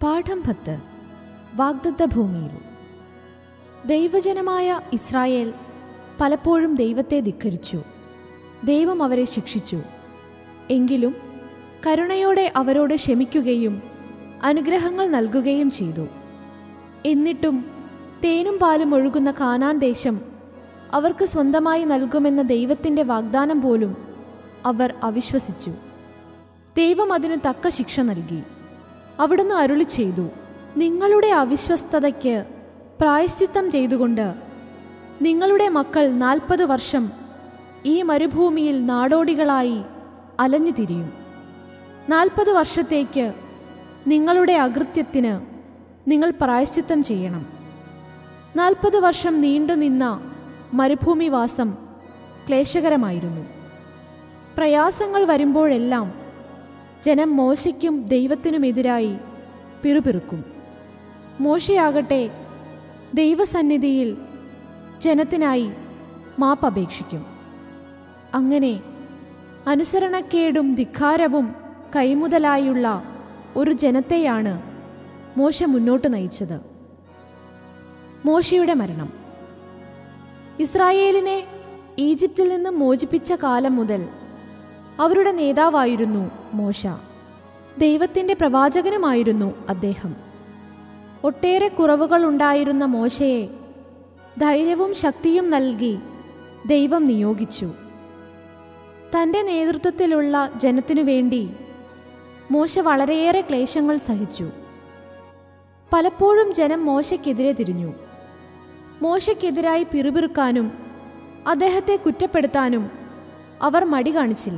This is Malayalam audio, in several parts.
പാഠം പത്ത് വാഗ്ദത്ത ഭൂമിയിൽ ദൈവജനമായ ഇസ്രായേൽ പലപ്പോഴും ദൈവത്തെ ധിക്കരിച്ചു ദൈവം അവരെ ശിക്ഷിച്ചു എങ്കിലും കരുണയോടെ അവരോട് ക്ഷമിക്കുകയും അനുഗ്രഹങ്ങൾ നൽകുകയും ചെയ്തു എന്നിട്ടും തേനും പാലും ഒഴുകുന്ന കാനാൻ ദേശം അവർക്ക് സ്വന്തമായി നൽകുമെന്ന ദൈവത്തിൻ്റെ വാഗ്ദാനം പോലും അവർ അവിശ്വസിച്ചു ദൈവം അതിനു തക്ക ശിക്ഷ നൽകി അവിടുന്ന് അരുളി ചെയ്തു നിങ്ങളുടെ അവിശ്വസ്തതയ്ക്ക് പ്രായശ്ചിത്തം ചെയ്തുകൊണ്ട് നിങ്ങളുടെ മക്കൾ നാൽപ്പത് വർഷം ഈ മരുഭൂമിയിൽ നാടോടികളായി അലഞ്ഞു തിരിയും നാൽപ്പത് വർഷത്തേക്ക് നിങ്ങളുടെ അകൃത്യത്തിന് നിങ്ങൾ പ്രായശ്ചിത്തം ചെയ്യണം നാൽപ്പത് വർഷം നീണ്ടുനിന്ന മരുഭൂമിവാസം ക്ലേശകരമായിരുന്നു പ്രയാസങ്ങൾ വരുമ്പോഴെല്ലാം ജനം മോശയ്ക്കും ദൈവത്തിനുമെതിരായി പിറുപിറുക്കും മോശയാകട്ടെ ദൈവസന്നിധിയിൽ ജനത്തിനായി മാപ്പപേക്ഷിക്കും അങ്ങനെ അനുസരണക്കേടും ധിക്കാരവും കൈമുതലായുള്ള ഒരു ജനത്തെയാണ് മോശ മുന്നോട്ട് നയിച്ചത് മോശയുടെ മരണം ഇസ്രായേലിനെ ഈജിപ്തിൽ നിന്ന് മോചിപ്പിച്ച കാലം മുതൽ അവരുടെ നേതാവായിരുന്നു മോശ ദൈവത്തിൻ്റെ പ്രവാചകനുമായിരുന്നു അദ്ദേഹം ഒട്ടേറെ കുറവുകൾ ഉണ്ടായിരുന്ന മോശയെ ധൈര്യവും ശക്തിയും നൽകി ദൈവം നിയോഗിച്ചു തൻ്റെ നേതൃത്വത്തിലുള്ള ജനത്തിനു വേണ്ടി മോശ വളരെയേറെ ക്ലേശങ്ങൾ സഹിച്ചു പലപ്പോഴും ജനം മോശയ്ക്കെതിരെ തിരിഞ്ഞു മോശയ്ക്കെതിരായി പിറുപിറുക്കാനും അദ്ദേഹത്തെ കുറ്റപ്പെടുത്താനും അവർ മടി കാണിച്ചില്ല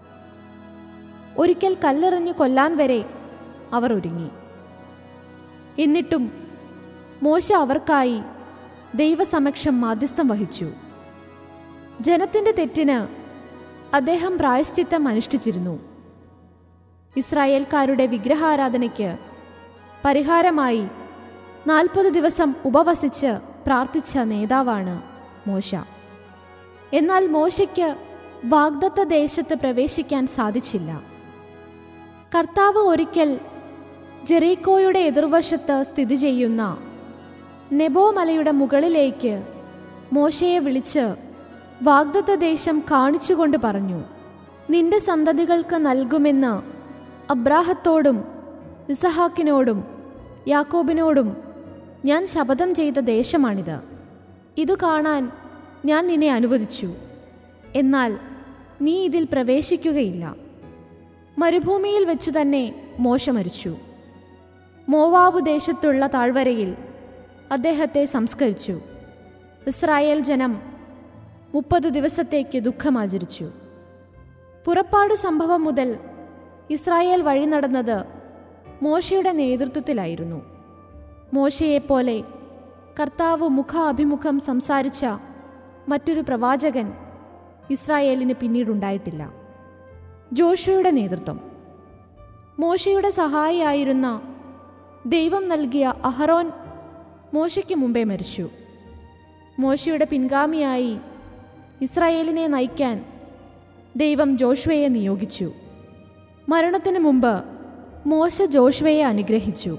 ഒരിക്കൽ കല്ലെറിഞ്ഞു കൊല്ലാൻ വരെ അവർ ഒരുങ്ങി എന്നിട്ടും മോശ അവർക്കായി ദൈവസമക്ഷം മാധ്യസ്ഥം വഹിച്ചു ജനത്തിൻ്റെ തെറ്റിന് അദ്ദേഹം പ്രായശ്ചിത്തം അനുഷ്ഠിച്ചിരുന്നു ഇസ്രായേൽക്കാരുടെ വിഗ്രഹാരാധനയ്ക്ക് പരിഹാരമായി നാൽപ്പത് ദിവസം ഉപവസിച്ച് പ്രാർത്ഥിച്ച നേതാവാണ് മോശ എന്നാൽ മോശയ്ക്ക് വാഗ്ദത്ത ദേശത്ത് പ്രവേശിക്കാൻ സാധിച്ചില്ല കർത്താവ് ഒരിക്കൽ ജെറീക്കോയുടെ എതിർവശത്ത് സ്ഥിതി ചെയ്യുന്ന നെബോ മലയുടെ മുകളിലേക്ക് മോശയെ വിളിച്ച് വാഗ്ദത്ത ദേശം കാണിച്ചുകൊണ്ട് പറഞ്ഞു നിന്റെ സന്തതികൾക്ക് നൽകുമെന്ന് അബ്രാഹത്തോടും ഇസഹാക്കിനോടും യാക്കോബിനോടും ഞാൻ ശപഥം ചെയ്ത ദേശമാണിത് ഇതു കാണാൻ ഞാൻ നിന്നെ അനുവദിച്ചു എന്നാൽ നീ ഇതിൽ പ്രവേശിക്കുകയില്ല മരുഭൂമിയിൽ വെച്ചു തന്നെ മോശ മരിച്ചു മോവാബ് ദേശത്തുള്ള താഴ്വരയിൽ അദ്ദേഹത്തെ സംസ്കരിച്ചു ഇസ്രായേൽ ജനം മുപ്പത് ദിവസത്തേക്ക് ദുഃഖമാചരിച്ചു പുറപ്പാട് സംഭവം മുതൽ ഇസ്രായേൽ വഴി നടന്നത് മോശയുടെ നേതൃത്വത്തിലായിരുന്നു മോശയെപ്പോലെ കർത്താവ് മുഖാഭിമുഖം സംസാരിച്ച മറ്റൊരു പ്രവാചകൻ ഇസ്രായേലിന് പിന്നീടുണ്ടായിട്ടില്ല ജോഷയുടെ നേതൃത്വം മോശയുടെ സഹായിയായിരുന്ന ദൈവം നൽകിയ അഹറോൻ മോശയ്ക്ക് മുമ്പേ മരിച്ചു മോശയുടെ പിൻഗാമിയായി ഇസ്രായേലിനെ നയിക്കാൻ ദൈവം ജോഷുവയെ നിയോഗിച്ചു മരണത്തിന് മുമ്പ് മോശ ജോഷുവയെ അനുഗ്രഹിച്ചു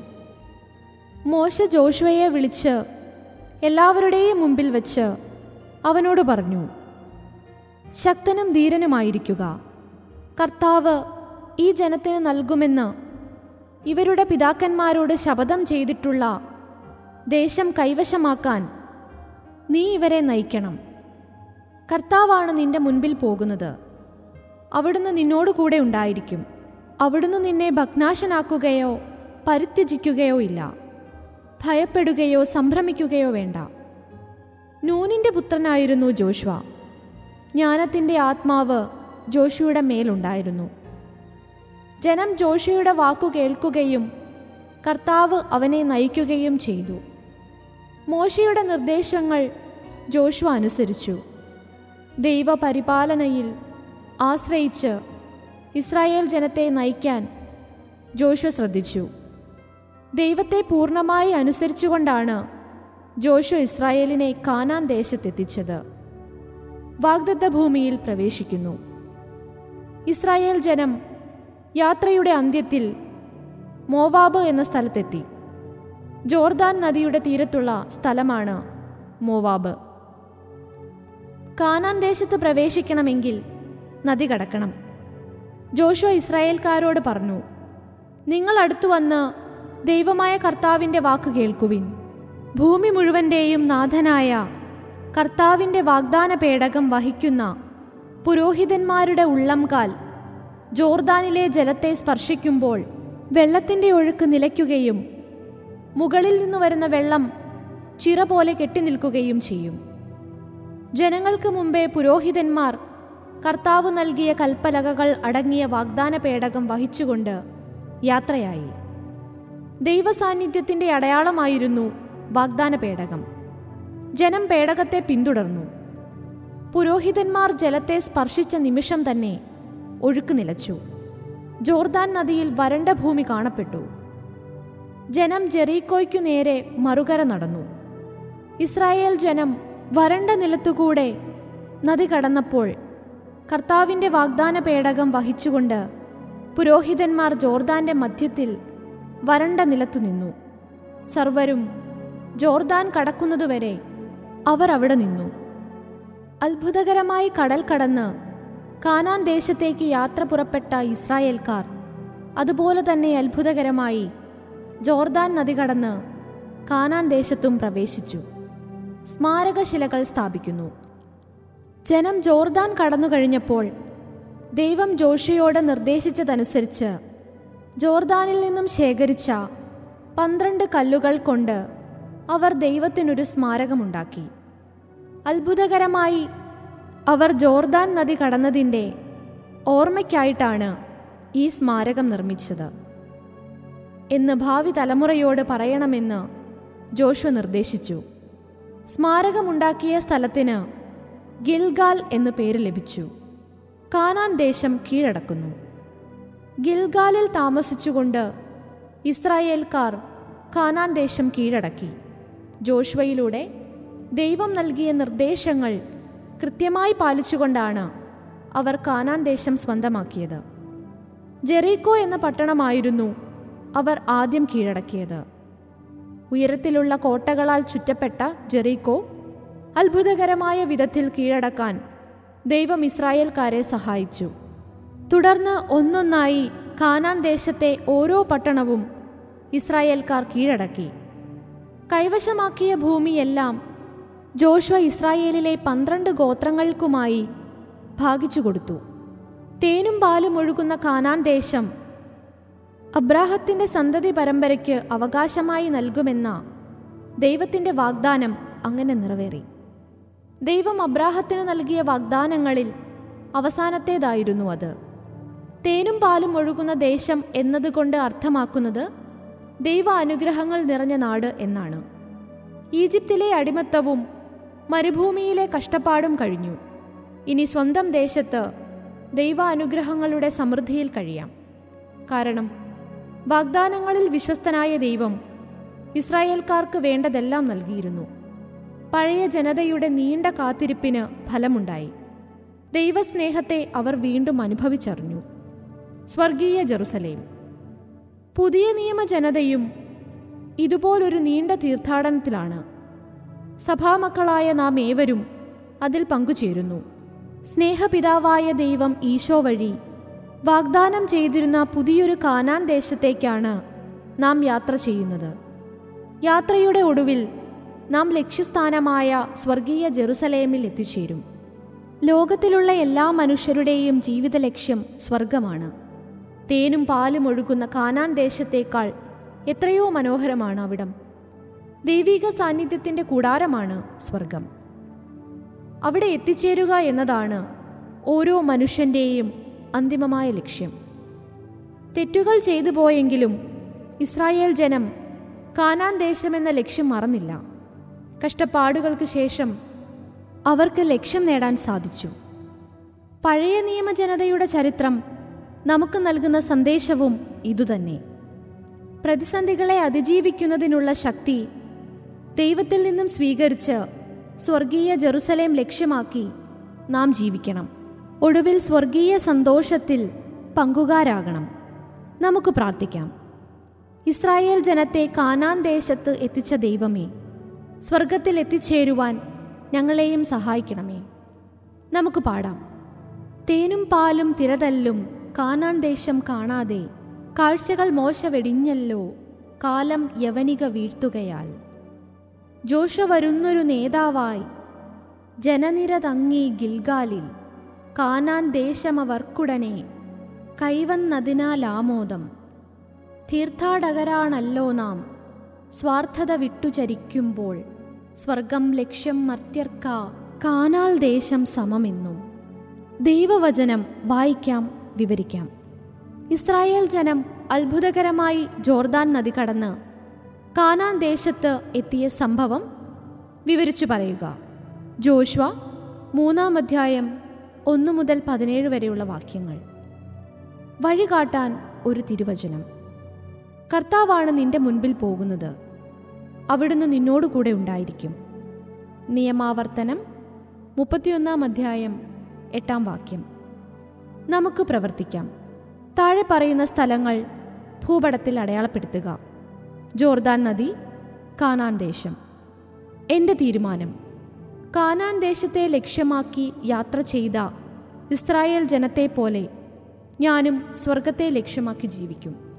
മോശ ജോഷുവയെ വിളിച്ച് എല്ലാവരുടെയും മുമ്പിൽ വെച്ച് അവനോട് പറഞ്ഞു ശക്തനും ധീരനുമായിരിക്കുക കർത്താവ് ഈ ജനത്തിന് നൽകുമെന്ന് ഇവരുടെ പിതാക്കന്മാരോട് ശപഥം ചെയ്തിട്ടുള്ള ദേശം കൈവശമാക്കാൻ നീ ഇവരെ നയിക്കണം കർത്താവാണ് നിന്റെ മുൻപിൽ പോകുന്നത് അവിടുന്ന് നിന്നോട് കൂടെ ഉണ്ടായിരിക്കും അവിടുന്ന് നിന്നെ ഭഗ്നാശനാക്കുകയോ പരിത്യജിക്കുകയോ ഇല്ല ഭയപ്പെടുകയോ സംഭ്രമിക്കുകയോ വേണ്ട നൂനിൻ്റെ പുത്രനായിരുന്നു ജോഷ്വ ജ്ഞാനത്തിൻ്റെ ആത്മാവ് ജോഷിയുടെ മേലുണ്ടായിരുന്നു ജനം ജോഷിയുടെ വാക്കു കേൾക്കുകയും കർത്താവ് അവനെ നയിക്കുകയും ചെയ്തു മോശയുടെ നിർദ്ദേശങ്ങൾ ജോഷുവ അനുസരിച്ചു ദൈവപരിപാലനയിൽ ആശ്രയിച്ച് ഇസ്രായേൽ ജനത്തെ നയിക്കാൻ ജോഷു ശ്രദ്ധിച്ചു ദൈവത്തെ പൂർണ്ണമായി അനുസരിച്ചുകൊണ്ടാണ് ജോഷു ഇസ്രായേലിനെ കാനാൻ ദേശത്തെത്തിച്ചത് വാഗ്ദത്ത ഭൂമിയിൽ പ്രവേശിക്കുന്നു ഇസ്രായേൽ ജനം യാത്രയുടെ അന്ത്യത്തിൽ മോവാബ് എന്ന സ്ഥലത്തെത്തി ജോർദാൻ നദിയുടെ തീരത്തുള്ള സ്ഥലമാണ് മോവാബ് കാനാൻ ദേശത്ത് പ്രവേശിക്കണമെങ്കിൽ നദി കടക്കണം ജോഷുവ ഇസ്രായേൽക്കാരോട് പറഞ്ഞു നിങ്ങൾ അടുത്തു വന്ന് ദൈവമായ കർത്താവിൻ്റെ വാക്ക് കേൾക്കുവിൻ ഭൂമി മുഴുവൻ്റെയും നാഥനായ കർത്താവിൻ്റെ വാഗ്ദാന പേടകം വഹിക്കുന്ന പുരോഹിതന്മാരുടെ ഉള്ളംകാൽ ജോർദാനിലെ ജലത്തെ സ്പർശിക്കുമ്പോൾ വെള്ളത്തിൻ്റെ ഒഴുക്ക് നിലയ്ക്കുകയും മുകളിൽ നിന്ന് വരുന്ന വെള്ളം ചിറ പോലെ കെട്ടിനിൽക്കുകയും ചെയ്യും ജനങ്ങൾക്ക് മുമ്പേ പുരോഹിതന്മാർ കർത്താവ് നൽകിയ കൽപ്പലകകൾ അടങ്ങിയ വാഗ്ദാന പേടകം വഹിച്ചുകൊണ്ട് യാത്രയായി ദൈവസാന്നിധ്യത്തിൻ്റെ അടയാളമായിരുന്നു വാഗ്ദാന പേടകം ജനം പേടകത്തെ പിന്തുടർന്നു പുരോഹിതന്മാർ ജലത്തെ സ്പർശിച്ച നിമിഷം തന്നെ ഒഴുക്ക് നിലച്ചു ജോർദാൻ നദിയിൽ വരണ്ട ഭൂമി കാണപ്പെട്ടു ജനം ജെറീക്കോയ്ക്കു നേരെ മറുകര നടന്നു ഇസ്രായേൽ ജനം വരണ്ട നിലത്തുകൂടെ നദി കടന്നപ്പോൾ കർത്താവിൻ്റെ വാഗ്ദാന പേടകം വഹിച്ചുകൊണ്ട് പുരോഹിതന്മാർ ജോർദാന്റെ മധ്യത്തിൽ വരണ്ട നിലത്തു നിന്നു സർവരും ജോർദാൻ കടക്കുന്നതുവരെ അവർ അവിടെ നിന്നു അത്ഭുതകരമായി കടൽ കടന്ന് കാനാൻ ദേശത്തേക്ക് യാത്ര പുറപ്പെട്ട ഇസ്രായേൽക്കാർ അതുപോലെ തന്നെ അത്ഭുതകരമായി ജോർദാൻ നദി കടന്ന് കാനാൻ ദേശത്തും പ്രവേശിച്ചു സ്മാരകശിലകൾ സ്ഥാപിക്കുന്നു ജനം ജോർദാൻ കടന്നു കഴിഞ്ഞപ്പോൾ ദൈവം ജോഷിയോട് നിർദ്ദേശിച്ചതനുസരിച്ച് ജോർദാനിൽ നിന്നും ശേഖരിച്ച പന്ത്രണ്ട് കല്ലുകൾ കൊണ്ട് അവർ ദൈവത്തിനൊരു സ്മാരകമുണ്ടാക്കി അത്ഭുതകരമായി അവർ ജോർദാൻ നദി കടന്നതിൻ്റെ ഓർമ്മയ്ക്കായിട്ടാണ് ഈ സ്മാരകം നിർമ്മിച്ചത് എന്ന് ഭാവി തലമുറയോട് പറയണമെന്ന് ജോഷു നിർദ്ദേശിച്ചു സ്മാരകമുണ്ടാക്കിയ സ്ഥലത്തിന് ഗിൽഗാൽ എന്ന് പേര് ലഭിച്ചു കാനാൻ ദേശം കീഴടക്കുന്നു ഗിൽഗാലിൽ താമസിച്ചുകൊണ്ട് ഇസ്രായേൽക്കാർ കാനാൻ ദേശം കീഴടക്കി ജോഷ്വയിലൂടെ ദൈവം നൽകിയ നിർദ്ദേശങ്ങൾ കൃത്യമായി പാലിച്ചുകൊണ്ടാണ് അവർ കാനാൻ ദേശം സ്വന്തമാക്കിയത് ജെറീക്കോ എന്ന പട്ടണമായിരുന്നു അവർ ആദ്യം കീഴടക്കിയത് ഉയരത്തിലുള്ള കോട്ടകളാൽ ചുറ്റപ്പെട്ട ജെറീക്കോ അത്ഭുതകരമായ വിധത്തിൽ കീഴടക്കാൻ ദൈവം ഇസ്രായേൽക്കാരെ സഹായിച്ചു തുടർന്ന് ഒന്നൊന്നായി കാനാൻ ദേശത്തെ ഓരോ പട്ടണവും ഇസ്രായേൽക്കാർ കീഴടക്കി കൈവശമാക്കിയ ഭൂമിയെല്ലാം ജോഷ്വ ഇസ്രായേലിലെ പന്ത്രണ്ട് ഗോത്രങ്ങൾക്കുമായി ഭാഗിച്ചു കൊടുത്തു തേനും പാലും ഒഴുകുന്ന കാനാൻ ദേശം അബ്രാഹത്തിന്റെ സന്തതി പരമ്പരയ്ക്ക് അവകാശമായി നൽകുമെന്ന ദൈവത്തിന്റെ വാഗ്ദാനം അങ്ങനെ നിറവേറി ദൈവം അബ്രാഹത്തിന് നൽകിയ വാഗ്ദാനങ്ങളിൽ അവസാനത്തേതായിരുന്നു അത് തേനും പാലും ഒഴുകുന്ന ദേശം എന്നതുകൊണ്ട് അർത്ഥമാക്കുന്നത് ദൈവ അനുഗ്രഹങ്ങൾ നിറഞ്ഞ നാട് എന്നാണ് ഈജിപ്തിലെ അടിമത്തവും മരുഭൂമിയിലെ കഷ്ടപ്പാടും കഴിഞ്ഞു ഇനി സ്വന്തം ദേശത്ത് ദൈവ അനുഗ്രഹങ്ങളുടെ സമൃദ്ധിയിൽ കഴിയാം കാരണം വാഗ്ദാനങ്ങളിൽ വിശ്വസ്തനായ ദൈവം ഇസ്രായേൽക്കാർക്ക് വേണ്ടതെല്ലാം നൽകിയിരുന്നു പഴയ ജനതയുടെ നീണ്ട കാത്തിരിപ്പിന് ഫലമുണ്ടായി ദൈവസ്നേഹത്തെ അവർ വീണ്ടും അനുഭവിച്ചറിഞ്ഞു സ്വർഗീയ ജെറുസലേം പുതിയ നിയമ ജനതയും ഇതുപോലൊരു നീണ്ട തീർത്ഥാടനത്തിലാണ് സഭാമക്കളായ നാം ഏവരും അതിൽ പങ്കുചേരുന്നു സ്നേഹപിതാവായ ദൈവം ഈശോ വഴി വാഗ്ദാനം ചെയ്തിരുന്ന പുതിയൊരു കാനാൻ ദേശത്തേക്കാണ് നാം യാത്ര ചെയ്യുന്നത് യാത്രയുടെ ഒടുവിൽ നാം ലക്ഷ്യസ്ഥാനമായ സ്വർഗീയ ജെറുസലേമിൽ എത്തിച്ചേരും ലോകത്തിലുള്ള എല്ലാ മനുഷ്യരുടെയും ജീവിത ലക്ഷ്യം സ്വർഗമാണ് തേനും പാലും ഒഴുകുന്ന കാനാൻ ദേശത്തേക്കാൾ എത്രയോ മനോഹരമാണ് അവിടം ദൈവിക സാന്നിധ്യത്തിൻ്റെ കൂടാരമാണ് സ്വർഗം അവിടെ എത്തിച്ചേരുക എന്നതാണ് ഓരോ മനുഷ്യൻ്റെയും അന്തിമമായ ലക്ഷ്യം തെറ്റുകൾ ചെയ്തു പോയെങ്കിലും ഇസ്രായേൽ ജനം കാനാൻ ദേശമെന്ന ലക്ഷ്യം മറന്നില്ല കഷ്ടപ്പാടുകൾക്ക് ശേഷം അവർക്ക് ലക്ഷ്യം നേടാൻ സാധിച്ചു പഴയ നിയമജനതയുടെ ചരിത്രം നമുക്ക് നൽകുന്ന സന്ദേശവും ഇതുതന്നെ പ്രതിസന്ധികളെ അതിജീവിക്കുന്നതിനുള്ള ശക്തി ദൈവത്തിൽ നിന്നും സ്വീകരിച്ച് സ്വർഗീയ ജെറുസലേം ലക്ഷ്യമാക്കി നാം ജീവിക്കണം ഒടുവിൽ സ്വർഗീയ സന്തോഷത്തിൽ പങ്കുകാരാകണം നമുക്ക് പ്രാർത്ഥിക്കാം ഇസ്രായേൽ ജനത്തെ കാനാൻ ദേശത്ത് എത്തിച്ച ദൈവമേ സ്വർഗത്തിൽ എത്തിച്ചേരുവാൻ ഞങ്ങളെയും സഹായിക്കണമേ നമുക്ക് പാടാം തേനും പാലും തിരതല്ലും കാനാൻ ദേശം കാണാതെ കാഴ്ചകൾ മോശ വെടിഞ്ഞല്ലോ കാലം യവനിക വീഴ്ത്തുകയാൽ ജോഷ വരുന്നൊരു നേതാവായി ജനനിര തങ്ങി ഗിൽഗാലിൽ കാനാൻ ദേശമവർക്കുടനെ കൈവന്നതിനാലാമോദം തീർത്ഥാടകരാണല്ലോ നാം സ്വാർത്ഥത വിട്ടുചരിക്കുമ്പോൾ സ്വർഗം ലക്ഷ്യം മർത്യർക്ക കാനാൽ ദേശം സമമെന്നും ദൈവവചനം വായിക്കാം വിവരിക്കാം ഇസ്രായേൽ ജനം അത്ഭുതകരമായി ജോർദാൻ നദി കടന്ന് കാനാൻ ദേശത്ത് എത്തിയ സംഭവം വിവരിച്ചു പറയുക ജോഷ്വ മൂന്നാം അധ്യായം ഒന്നു മുതൽ പതിനേഴ് വരെയുള്ള വാക്യങ്ങൾ വഴികാട്ടാൻ ഒരു തിരുവചനം കർത്താവാണ് നിന്റെ മുൻപിൽ പോകുന്നത് അവിടുന്ന് നിന്നോട് കൂടെ ഉണ്ടായിരിക്കും നിയമാവർത്തനം മുപ്പത്തിയൊന്നാം അധ്യായം എട്ടാം വാക്യം നമുക്ക് പ്രവർത്തിക്കാം താഴെ പറയുന്ന സ്ഥലങ്ങൾ ഭൂപടത്തിൽ അടയാളപ്പെടുത്തുക ജോർദാൻ നദി കാനാൻ ദേശം എൻ്റെ തീരുമാനം കാനാൻ ദേശത്തെ ലക്ഷ്യമാക്കി യാത്ര ചെയ്ത ഇസ്രായേൽ ജനത്തെ പോലെ ഞാനും സ്വർഗത്തെ ലക്ഷ്യമാക്കി ജീവിക്കും